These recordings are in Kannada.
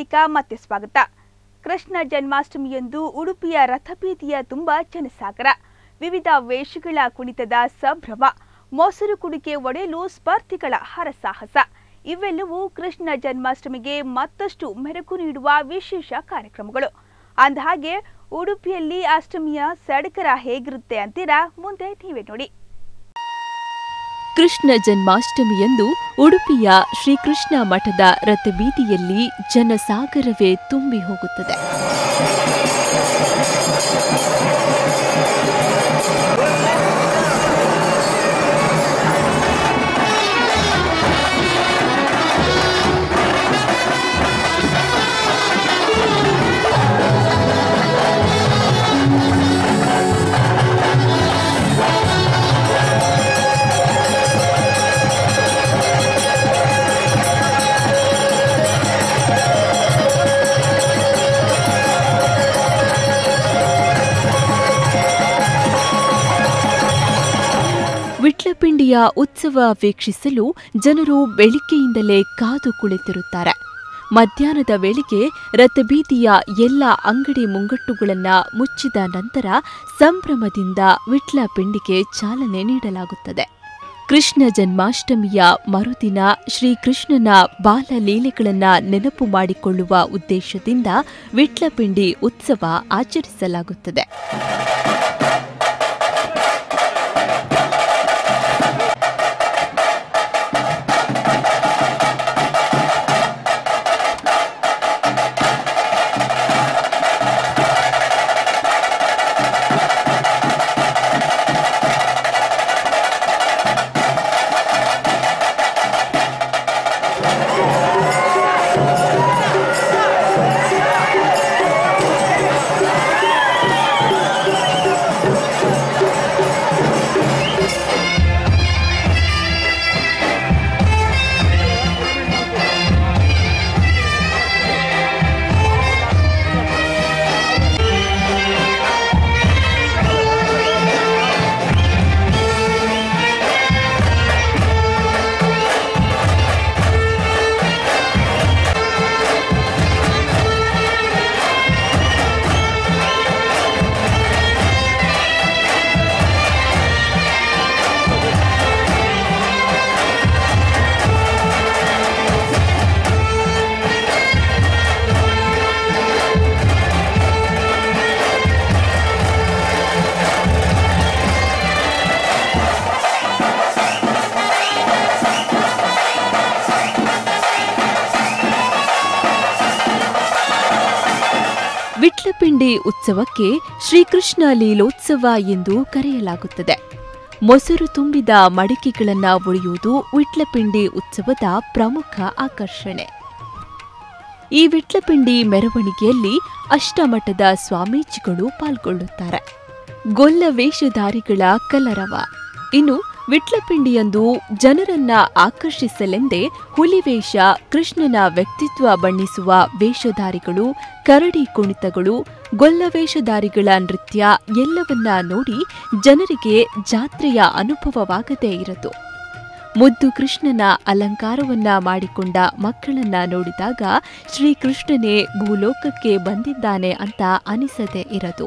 ಬಳಿಕ ಮತ್ತೆ ಸ್ವಾಗತ ಕೃಷ್ಣ ಜನ್ಮಾಷ್ಟಮಿಯಂದು ಉಡುಪಿಯ ರಥಬೀದಿಯ ತುಂಬ ಜನಸಾಗರ ವಿವಿಧ ವೇಷಗಳ ಕುಣಿತದ ಸಂಭ್ರಮ ಮೊಸರು ಕುಡಿಕೆ ಒಡೆಯಲು ಸ್ಪರ್ಧಿಗಳ ಹರಸಾಹಸ ಇವೆಲ್ಲವೂ ಕೃಷ್ಣ ಜನ್ಮಾಷ್ಟಮಿಗೆ ಮತ್ತಷ್ಟು ಮೆರುಗು ನೀಡುವ ವಿಶೇಷ ಕಾರ್ಯಕ್ರಮಗಳು ಅಂದಹಾಗೆ ಉಡುಪಿಯಲ್ಲಿ ಅಷ್ಟಮಿಯ ಸಡಗರ ಹೇಗಿರುತ್ತೆ ಅಂತೀರಾ ಮುಂದೆ ನೀವೇ ನೋಡಿ ಕೃಷ್ಣ ಜನ್ಮಾಷ್ಟಮಿಯಂದು ಉಡುಪಿಯ ಶ್ರೀಕೃಷ್ಣ ಮಠದ ರಥಬೀದಿಯಲ್ಲಿ ಜನಸಾಗರವೇ ತುಂಬಿ ಹೋಗುತ್ತದೆ ವಿಟ್ಲಪಿಂಡಿಯ ಉತ್ಸವ ವೀಕ್ಷಿಸಲು ಜನರು ಬೆಳಿಗ್ಗೆಯಿಂದಲೇ ಕಾದು ಕುಳಿತಿರುತ್ತಾರೆ ಮಧ್ಯಾಹ್ನದ ವೇಳೆಗೆ ರಥಬೀದಿಯ ಎಲ್ಲ ಅಂಗಡಿ ಮುಂಗಟ್ಟುಗಳನ್ನ ಮುಚ್ಚಿದ ನಂತರ ಸಂಭ್ರಮದಿಂದ ವಿಟ್ಲಪಿಂಡಿಗೆ ಚಾಲನೆ ನೀಡಲಾಗುತ್ತದೆ ಕೃಷ್ಣ ಜನ್ಮಾಷ್ಟಮಿಯ ಮರುದಿನ ಶ್ರೀಕೃಷ್ಣನ ಬಾಲಲೀಲೆಗಳನ್ನ ನೆನಪು ಮಾಡಿಕೊಳ್ಳುವ ಉದ್ದೇಶದಿಂದ ವಿಟ್ಲಪಿಂಡಿ ಉತ್ಸವ ಆಚರಿಸಲಾಗುತ್ತದೆ ವಿಟ್ಲಪಿಂಡಿ ಉತ್ಸವಕ್ಕೆ ಶ್ರೀಕೃಷ್ಣ ಲೀಲೋತ್ಸವ ಎಂದು ಕರೆಯಲಾಗುತ್ತದೆ ಮೊಸರು ತುಂಬಿದ ಮಡಿಕೆಗಳನ್ನ ಒಡೆಯುವುದು ವಿಟ್ಲಪಿಂಡಿ ಉತ್ಸವದ ಪ್ರಮುಖ ಆಕರ್ಷಣೆ ಈ ವಿಟ್ಲಪಿಂಡಿ ಮೆರವಣಿಗೆಯಲ್ಲಿ ಅಷ್ಟಮಠದ ಸ್ವಾಮೀಜಿಗಳು ಪಾಲ್ಗೊಳ್ಳುತ್ತಾರೆ ಗೊಲ್ಲ ವೇಷಧಾರಿಗಳ ಕಲರವ ಇನ್ನು ವಿಟ್ಲಪಿಂಡಿಯಂದು ಜನರನ್ನ ಆಕರ್ಷಿಸಲೆಂದೇ ಹುಲಿವೇಷ ಕೃಷ್ಣನ ವ್ಯಕ್ತಿತ್ವ ಬಣ್ಣಿಸುವ ವೇಷಧಾರಿಗಳು ಕರಡಿ ಕುಣಿತಗಳು ಗೊಲ್ಲ ವೇಷಧಾರಿಗಳ ನೃತ್ಯ ಎಲ್ಲವನ್ನ ನೋಡಿ ಜನರಿಗೆ ಜಾತ್ರೆಯ ಅನುಭವವಾಗದೇ ಇರದು ಮುದ್ದು ಕೃಷ್ಣನ ಅಲಂಕಾರವನ್ನ ಮಾಡಿಕೊಂಡ ಮಕ್ಕಳನ್ನ ನೋಡಿದಾಗ ಶ್ರೀಕೃಷ್ಣನೇ ಭೂಲೋಕಕ್ಕೆ ಬಂದಿದ್ದಾನೆ ಅಂತ ಅನಿಸದೇ ಇರದು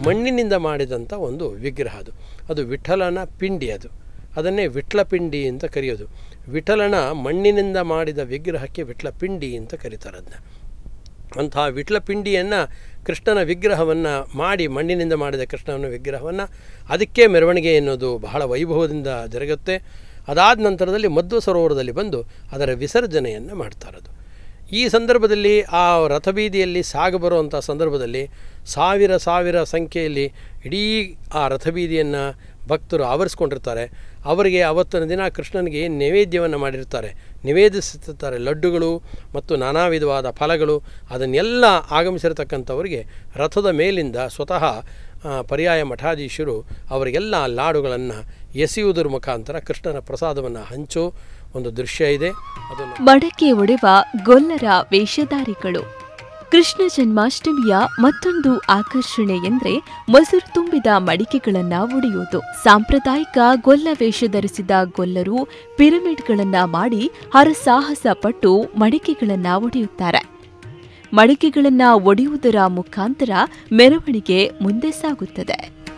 ಮಣ್ಣಿನಿಂದ ಮಾಡಿದಂಥ ಒಂದು ವಿಗ್ರಹ ಅದು ಅದು ವಿಠಲನ ಪಿಂಡಿ ಅದು ಅದನ್ನೇ ವಿಟ್ಲ ಪಿಂಡಿ ಅಂತ ಕರೆಯೋದು ವಿಠಲನ ಮಣ್ಣಿನಿಂದ ಮಾಡಿದ ವಿಗ್ರಹಕ್ಕೆ ವಿಟ್ಲ ಪಿಂಡಿ ಅಂತ ಕರೀತಾರೆ ಅದನ್ನ ಅಂತಹ ವಿಟ್ಲ ಪಿಂಡಿಯನ್ನು ಕೃಷ್ಣನ ವಿಗ್ರಹವನ್ನು ಮಾಡಿ ಮಣ್ಣಿನಿಂದ ಮಾಡಿದ ಕೃಷ್ಣನ ವಿಗ್ರಹವನ್ನು ಅದಕ್ಕೆ ಮೆರವಣಿಗೆ ಎನ್ನುವುದು ಬಹಳ ವೈಭವದಿಂದ ಜರುಗುತ್ತೆ ಅದಾದ ನಂತರದಲ್ಲಿ ಮಧ್ವ ಸರೋವರದಲ್ಲಿ ಬಂದು ಅದರ ವಿಸರ್ಜನೆಯನ್ನು ಮಾಡ್ತಾರದು ಈ ಸಂದರ್ಭದಲ್ಲಿ ಆ ರಥಬೀದಿಯಲ್ಲಿ ಸಾಗ ಬರುವಂಥ ಸಂದರ್ಭದಲ್ಲಿ ಸಾವಿರ ಸಾವಿರ ಸಂಖ್ಯೆಯಲ್ಲಿ ಇಡೀ ಆ ರಥಬೀದಿಯನ್ನು ಭಕ್ತರು ಆವರಿಸ್ಕೊಂಡಿರ್ತಾರೆ ಅವರಿಗೆ ಅವತ್ತಿನ ದಿನ ಕೃಷ್ಣನಿಗೆ ನೈವೇದ್ಯವನ್ನು ಮಾಡಿರ್ತಾರೆ ನಿವೇದಿಸುತ್ತಾರೆ ಲಡ್ಡುಗಳು ಮತ್ತು ನಾನಾ ವಿಧವಾದ ಫಲಗಳು ಅದನ್ನೆಲ್ಲ ಆಗಮಿಸಿರತಕ್ಕಂಥವರಿಗೆ ರಥದ ಮೇಲಿಂದ ಸ್ವತಃ ಆ, ಪರ್ಯಾಯ ಮಠಾಧೀಶರು ಅವರಿಗೆಲ್ಲ ಲಾಡುಗಳನ್ನು ಎಸೆಯುವುದರ ಮುಖಾಂತರ ಕೃಷ್ಣನ ಪ್ರಸಾದವನ್ನು ಹಂಚೋ ಒಂದು ದೃಶ್ಯ ಇದೆ ಅದನ್ನು ಮಡಕೆ ಒಡೆವ ಗೊಲ್ಲರ ವೇಷಧಾರಿಗಳು ಕೃಷ್ಣ ಜನ್ಮಾಷ್ಟಮಿಯ ಮತ್ತೊಂದು ಆಕರ್ಷಣೆ ಎಂದ್ರೆ ಮೊಸರು ತುಂಬಿದ ಮಡಿಕೆಗಳನ್ನ ಒಡೆಯುವುದು ಸಾಂಪ್ರದಾಯಿಕ ಗೊಲ್ಲ ವೇಷ ಧರಿಸಿದ ಗೊಲ್ಲರು ಪಿರಮಿಡ್ಗಳನ್ನ ಮಾಡಿ ಹರಸಾಹಸ ಪಟ್ಟು ಮಡಿಕೆಗಳನ್ನ ಒಡೆಯುತ್ತಾರೆ ಮಡಿಕೆಗಳನ್ನ ಒಡೆಯುವುದರ ಮುಖಾಂತರ ಮೆರವಣಿಗೆ ಮುಂದೆ ಸಾಗುತ್ತದೆ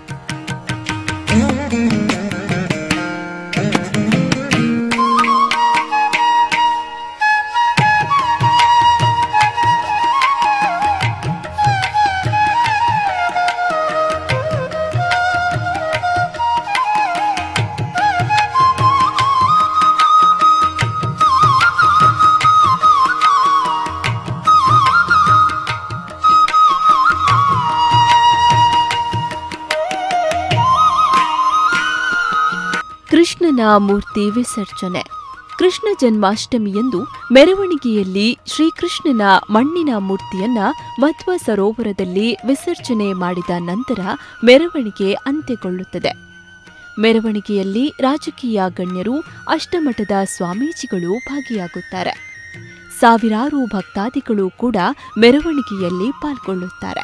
ಕೃಷ್ಣನ ಮೂರ್ತಿ ವಿಸರ್ಜನೆ ಕೃಷ್ಣ ಜನ್ಮಾಷ್ಟಮಿಯಂದು ಮೆರವಣಿಗೆಯಲ್ಲಿ ಶ್ರೀಕೃಷ್ಣನ ಮಣ್ಣಿನ ಮೂರ್ತಿಯನ್ನ ಮಧ್ವ ಸರೋವರದಲ್ಲಿ ವಿಸರ್ಜನೆ ಮಾಡಿದ ನಂತರ ಮೆರವಣಿಗೆ ಅಂತ್ಯಗೊಳ್ಳುತ್ತದೆ ಮೆರವಣಿಗೆಯಲ್ಲಿ ರಾಜಕೀಯ ಗಣ್ಯರು ಅಷ್ಟಮಠದ ಸ್ವಾಮೀಜಿಗಳು ಭಾಗಿಯಾಗುತ್ತಾರೆ ಸಾವಿರಾರು ಭಕ್ತಾದಿಗಳು ಕೂಡ ಮೆರವಣಿಗೆಯಲ್ಲಿ ಪಾಲ್ಗೊಳ್ಳುತ್ತಾರೆ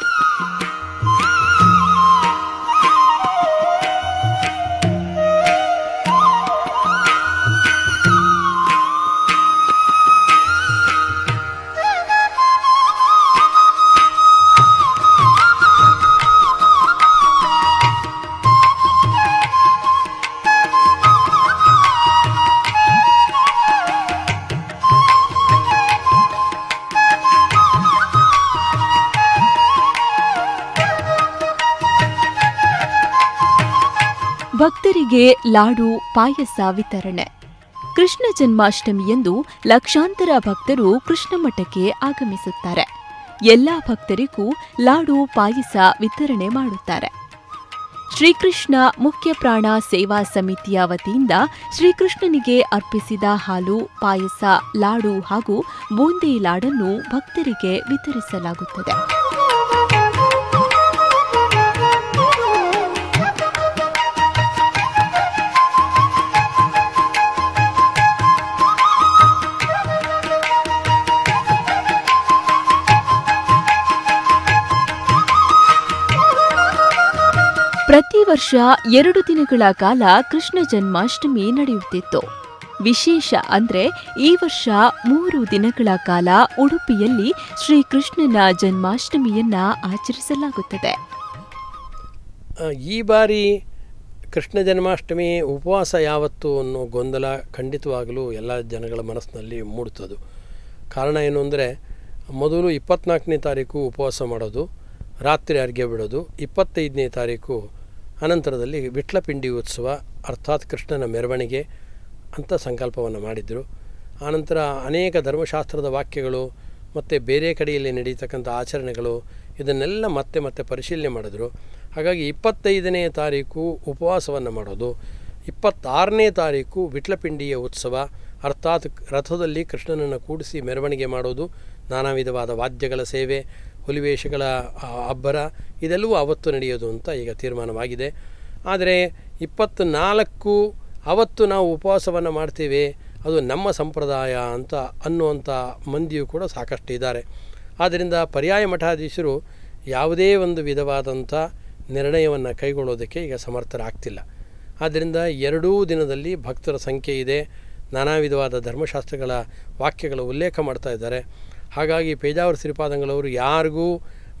ಭಕ್ತರಿಗೆ ಲಾಡು ಪಾಯಸ ವಿತರಣೆ ಕೃಷ್ಣ ಜನ್ಮಾಷ್ಟಮಿಯಂದು ಲಕ್ಷಾಂತರ ಭಕ್ತರು ಕೃಷ್ಣ ಮಠಕ್ಕೆ ಆಗಮಿಸುತ್ತಾರೆ ಎಲ್ಲಾ ಭಕ್ತರಿಗೂ ಲಾಡು ಪಾಯಸ ವಿತರಣೆ ಮಾಡುತ್ತಾರೆ ಶ್ರೀಕೃಷ್ಣ ಮುಖ್ಯ ಪ್ರಾಣ ಸೇವಾ ಸಮಿತಿಯ ವತಿಯಿಂದ ಶ್ರೀಕೃಷ್ಣನಿಗೆ ಅರ್ಪಿಸಿದ ಹಾಲು ಪಾಯಸ ಲಾಡು ಹಾಗೂ ಬೂಂದಿ ಲಾಡನ್ನು ಭಕ್ತರಿಗೆ ವಿತರಿಸಲಾಗುತ್ತದೆ ಪ್ರತಿ ವರ್ಷ ಎರಡು ದಿನಗಳ ಕಾಲ ಕೃಷ್ಣ ಜನ್ಮಾಷ್ಟಮಿ ನಡೆಯುತ್ತಿತ್ತು ವಿಶೇಷ ಅಂದ್ರೆ ಈ ವರ್ಷ ಮೂರು ದಿನಗಳ ಕಾಲ ಉಡುಪಿಯಲ್ಲಿ ಶ್ರೀಕೃಷ್ಣನ ಜನ್ಮಾಷ್ಟಮಿಯನ್ನ ಆಚರಿಸಲಾಗುತ್ತದೆ ಆ, ಈ ಬಾರಿ ಕೃಷ್ಣ ಜನ್ಮಾಷ್ಟಮಿ ಉಪವಾಸ ಯಾವತ್ತು ಅನ್ನೋ ಗೊಂದಲ ಖಂಡಿತವಾಗಲೂ ಎಲ್ಲ ಜನಗಳ ಮನಸ್ಸಿನಲ್ಲಿ ಮೂಡ್ತದು ಕಾರಣ ಏನು ಅಂದರೆ ಮೊದಲು ಇಪ್ಪತ್ನಾಲ್ಕನೇ ತಾರೀಕು ಉಪವಾಸ ಮಾಡೋದು ರಾತ್ರಿ ಅರ್ಘ್ಯ ಬಿಡೋದು ಇಪ್ಪತ್ತೈದನೇ ತಾರೀಕು ಅನಂತರದಲ್ಲಿ ವಿಟ್ಲಪಿಂಡಿ ಉತ್ಸವ ಅರ್ಥಾತ್ ಕೃಷ್ಣನ ಮೆರವಣಿಗೆ ಅಂತ ಸಂಕಲ್ಪವನ್ನು ಮಾಡಿದರು ಆನಂತರ ಅನೇಕ ಧರ್ಮಶಾಸ್ತ್ರದ ವಾಕ್ಯಗಳು ಮತ್ತು ಬೇರೆ ಕಡೆಯಲ್ಲಿ ನಡೀತಕ್ಕಂಥ ಆಚರಣೆಗಳು ಇದನ್ನೆಲ್ಲ ಮತ್ತೆ ಮತ್ತೆ ಪರಿಶೀಲನೆ ಮಾಡಿದ್ರು ಹಾಗಾಗಿ ಇಪ್ಪತ್ತೈದನೇ ತಾರೀಕು ಉಪವಾಸವನ್ನು ಮಾಡೋದು ಇಪ್ಪತ್ತಾರನೇ ತಾರೀಕು ವಿಟ್ಲಪಿಂಡಿಯ ಉತ್ಸವ ಅರ್ಥಾತ್ ರಥದಲ್ಲಿ ಕೃಷ್ಣನನ್ನು ಕೂಡಿಸಿ ಮೆರವಣಿಗೆ ಮಾಡೋದು ನಾನಾ ವಿಧವಾದ ವಾದ್ಯಗಳ ಸೇವೆ ಹುಲಿವೇಷಗಳ ಆ, ಅಬ್ಬರ ಇದೆಲ್ಲವೂ ಅವತ್ತು ನಡೆಯೋದು ಅಂತ ಈಗ ತೀರ್ಮಾನವಾಗಿದೆ ಆದರೆ ಇಪ್ಪತ್ತ್ನಾಲ್ಕು ಅವತ್ತು ನಾವು ಉಪವಾಸವನ್ನು ಮಾಡ್ತೀವಿ ಅದು ನಮ್ಮ ಸಂಪ್ರದಾಯ ಅಂತ ಅನ್ನುವಂಥ ಮಂದಿಯೂ ಕೂಡ ಸಾಕಷ್ಟು ಇದ್ದಾರೆ ಆದ್ದರಿಂದ ಪರ್ಯಾಯ ಮಠಾಧೀಶರು ಯಾವುದೇ ಒಂದು ವಿಧವಾದಂಥ ನಿರ್ಣಯವನ್ನು ಕೈಗೊಳ್ಳೋದಕ್ಕೆ ಈಗ ಸಮರ್ಥರಾಗ್ತಿಲ್ಲ ಆದ್ದರಿಂದ ಎರಡೂ ದಿನದಲ್ಲಿ ಭಕ್ತರ ಸಂಖ್ಯೆ ಇದೆ ನಾನಾ ವಿಧವಾದ ಧರ್ಮಶಾಸ್ತ್ರಗಳ ವಾಕ್ಯಗಳ ಉಲ್ಲೇಖ ಮಾಡ್ತಾ ಇದ್ದಾರೆ ಹಾಗಾಗಿ ಪೇಜಾವರ ಶ್ರೀಪಾದಂಗಳವರು ಯಾರಿಗೂ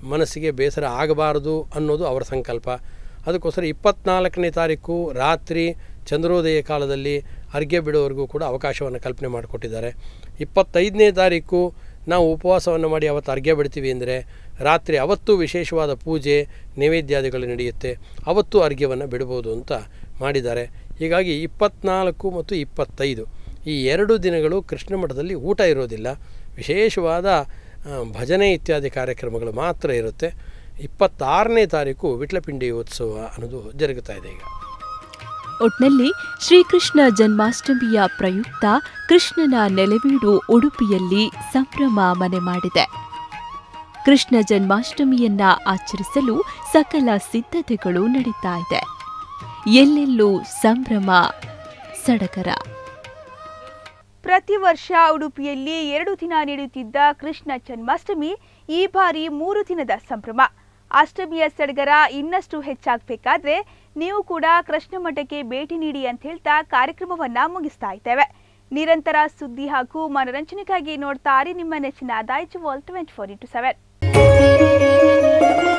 ಮನಸ್ಸಿಗೆ ಬೇಸರ ಆಗಬಾರದು ಅನ್ನೋದು ಅವರ ಸಂಕಲ್ಪ ಅದಕ್ಕೋಸ್ಕರ ಇಪ್ಪತ್ನಾಲ್ಕನೇ ತಾರೀಕು ರಾತ್ರಿ ಚಂದ್ರೋದಯ ಕಾಲದಲ್ಲಿ ಅರ್ಘ್ಯ ಬಿಡೋವರೆಗೂ ಕೂಡ ಅವಕಾಶವನ್ನು ಕಲ್ಪನೆ ಮಾಡಿಕೊಟ್ಟಿದ್ದಾರೆ ಇಪ್ಪತ್ತೈದನೇ ತಾರೀಕು ನಾವು ಉಪವಾಸವನ್ನು ಮಾಡಿ ಅವತ್ತು ಅರ್ಘ್ಯ ಬಿಡ್ತೀವಿ ಅಂದರೆ ರಾತ್ರಿ ಅವತ್ತು ವಿಶೇಷವಾದ ಪೂಜೆ ನೈವೇದ್ಯಾದಿಗಳು ನಡೆಯುತ್ತೆ ಅವತ್ತು ಅರ್ಘ್ಯವನ್ನು ಬಿಡ್ಬೋದು ಅಂತ ಮಾಡಿದ್ದಾರೆ ಹೀಗಾಗಿ ಇಪ್ಪತ್ನಾಲ್ಕು ಮತ್ತು ಇಪ್ಪತ್ತೈದು ಈ ಎರಡು ದಿನಗಳು ಕೃಷ್ಣ ಮಠದಲ್ಲಿ ಊಟ ಇರೋದಿಲ್ಲ ವಿಶೇಷವಾದ ಆ, ಭಜನೆ ಇತ್ಯಾದಿ ಕಾರ್ಯಕ್ರಮಗಳು ಮಾತ್ರ ಇರುತ್ತೆ ಇಪ್ಪತ್ತಾರನೇ ತಾರೀಕು ವಿಟ್ಲಪಿಂಡಿ ಉತ್ಸವ ಅನ್ನೋದು ಜರುಗುತ್ತಾ ಇದೆ ಈಗ ಒಟ್ನಲ್ಲಿ ಶ್ರೀಕೃಷ್ಣ ಜನ್ಮಾಷ್ಟಮಿಯ ಪ್ರಯುಕ್ತ ಕೃಷ್ಣನ ನೆಲೆವೀಡು ಉಡುಪಿಯಲ್ಲಿ ಸಂಭ್ರಮ ಮನೆ ಮಾಡಿದೆ ಕೃಷ್ಣ ಜನ್ಮಾಷ್ಟಮಿಯನ್ನ ಆಚರಿಸಲು ಸಕಲ ಸಿದ್ಧತೆಗಳು ನಡೀತಾ ಇದೆ ಎಲ್ಲೆಲ್ಲೂ ಸಂಭ್ರಮ ಸಡಗರ ಪ್ರತಿ ವರ್ಷ ಉಡುಪಿಯಲ್ಲಿ ಎರಡು ದಿನ ನಡೆಯುತ್ತಿದ್ದ ಕೃಷ್ಣ ಜನ್ಮಾಷ್ಟಮಿ ಈ ಬಾರಿ ಮೂರು ದಿನದ ಸಂಭ್ರಮ ಅಷ್ಟಮಿಯ ಸಡಗರ ಇನ್ನಷ್ಟು ಹೆಚ್ಚಾಗಬೇಕಾದ್ರೆ ನೀವು ಕೂಡ ಕೃಷ್ಣ ಮಠಕ್ಕೆ ಭೇಟಿ ನೀಡಿ ಅಂತ ಹೇಳ್ತಾ ಕಾರ್ಯಕ್ರಮವನ್ನ ಮುಗಿಸ್ತಾ ಇದ್ದೇವೆ ನಿರಂತರ ಸುದ್ದಿ ಹಾಗೂ ಮನರಂಜನೆಗಾಗಿ ನೋಡ್ತಾ ಇರಿ ನಿಮ್ಮ ನೆಚ್ಚಿನ Daijiworld twenty four into seven